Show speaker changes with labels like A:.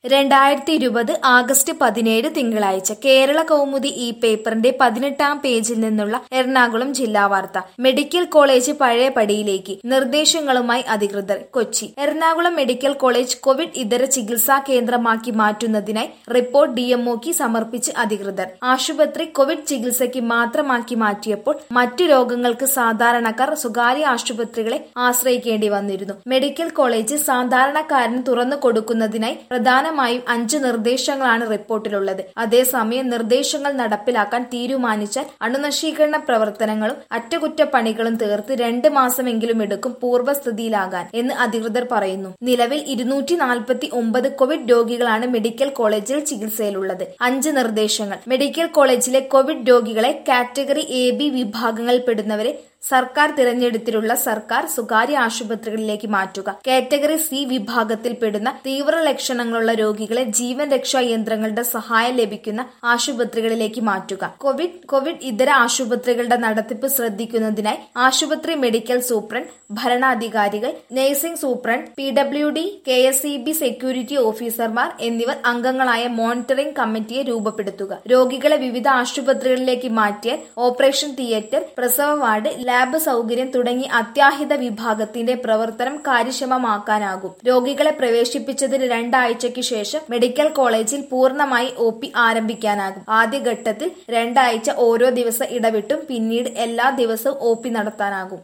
A: രണ്ടായിരത്തി ഇരുപത് ആഗസ്റ്റ് പതിനേഴ് തിങ്കളാഴ്ച കേരള കൗമുദി ഈ പേപ്പറിന്റെ പതിനെട്ടാം പേജിൽ നിന്നുള്ള എറണാകുളം ജില്ലാ വാർത്ത മെഡിക്കൽ കോളേജ് പഴയ പടിയിലേക്ക് നിർദ്ദേശങ്ങളുമായി അധികൃതർ Kochi Ernakulam medical college Covid ഇതര ചികിത്സാ കേന്ദ്രമാക്കി മാറ്റുന്നതിനായി റിപ്പോർട്ട് ഡിഎംഒക്ക് സമർപ്പിച്ച് അധികൃതർ ആശുപത്രി കോവിഡ് ചികിത്സയ്ക്ക് മാത്രമാക്കി മാറ്റിയപ്പോൾ മറ്റു രോഗങ്ങൾക്ക് സാധാരണക്കാർ സ്വകാര്യ ആശുപത്രികളെ ആശ്രയിക്കേണ്ടി വന്നിരുന്നു മെഡിക്കൽ കോളേജ് സാധാരണക്കാരന് തുറന്നു കൊടുക്കുന്നതിനായി പ്രധാനമായും അഞ്ച് നിർദ്ദേശങ്ങളാണ് റിപ്പോർട്ടിലുള്ളത് അതേസമയം നിർദ്ദേശങ്ങൾ നടപ്പിലാക്കാൻ തീരുമാനിച്ചാൽ അണുനശീകരണ പ്രവർത്തനങ്ങളും അറ്റകുറ്റപ്പണികളും തീർത്ത് രണ്ട് മാസമെങ്കിലും എടുക്കും പൂർവ്വസ്ഥിതിയിലാകാൻ എന്ന് അധികൃതർ പറയുന്നു നിലവിൽ ഇരുന്നൂറ്റി നാൽപ്പത്തി ഒമ്പത് കോവിഡ് രോഗികളാണ് മെഡിക്കൽ കോളേജിൽ ചികിത്സയിലുള്ളത് അഞ്ച് നിർദ്ദേശങ്ങൾ മെഡിക്കൽ കോളേജിലെ കോവിഡ് രോഗികളെ കാറ്റഗറി എ ബി വിഭാഗങ്ങളിൽപ്പെടുന്നവരെ സർക്കാർ തിരഞ്ഞെടുത്തിട്ടുള്ള സർക്കാർ സ്വകാര്യ ആശുപത്രികളിലേക്ക് മാറ്റുക കാറ്റഗറി സി വിഭാഗത്തിൽപ്പെടുന്ന തീവ്ര ലക്ഷണങ്ങളുള്ള രോഗികളെ ജീവൻ രക്ഷാ യന്ത്രങ്ങളുടെ സഹായം ലഭിക്കുന്ന ആശുപത്രികളിലേക്ക് മാറ്റുക കോവിഡ് കോവിഡ് ഇതര ആശുപത്രികളുടെ നടത്തിപ്പ് ശ്രദ്ധിക്കുന്നതിനായി ആശുപത്രി മെഡിക്കൽ സൂപ്രണ്ട് ഭരണാധികാരികൾ nursing superintendent P W D K S E B security ഓഫീസർമാർ എന്നിവർ അംഗങ്ങളായ മോണിറ്ററിംഗ് കമ്മിറ്റിയെ രൂപപ്പെടുത്തുക രോഗികളെ വിവിധ ആശുപത്രികളിലേക്ക് മാറ്റിയാൽ ഓപ്പറേഷൻ തിയേറ്റർ പ്രസവ വാർഡ് ലാബ് സൗകര്യം തുടങ്ങി അത്യാഹിത വിഭാഗത്തിന്റെ പ്രവർത്തനം കാര്യക്ഷമമാക്കാനാകും രോഗികളെ പ്രവേശിപ്പിച്ചതിന് രണ്ടാഴ്ചയ്ക്ക് ശേഷം മെഡിക്കൽ കോളേജിൽ പൂർണ്ണമായി ഒ പി ആരംഭിക്കാനാകും ആദ്യഘട്ടത്തിൽ രണ്ടാഴ്ച ഓരോ ദിവസം ഇടവിട്ടും പിന്നീട് എല്ലാ ദിവസവും ഒ പി നടത്താനാകും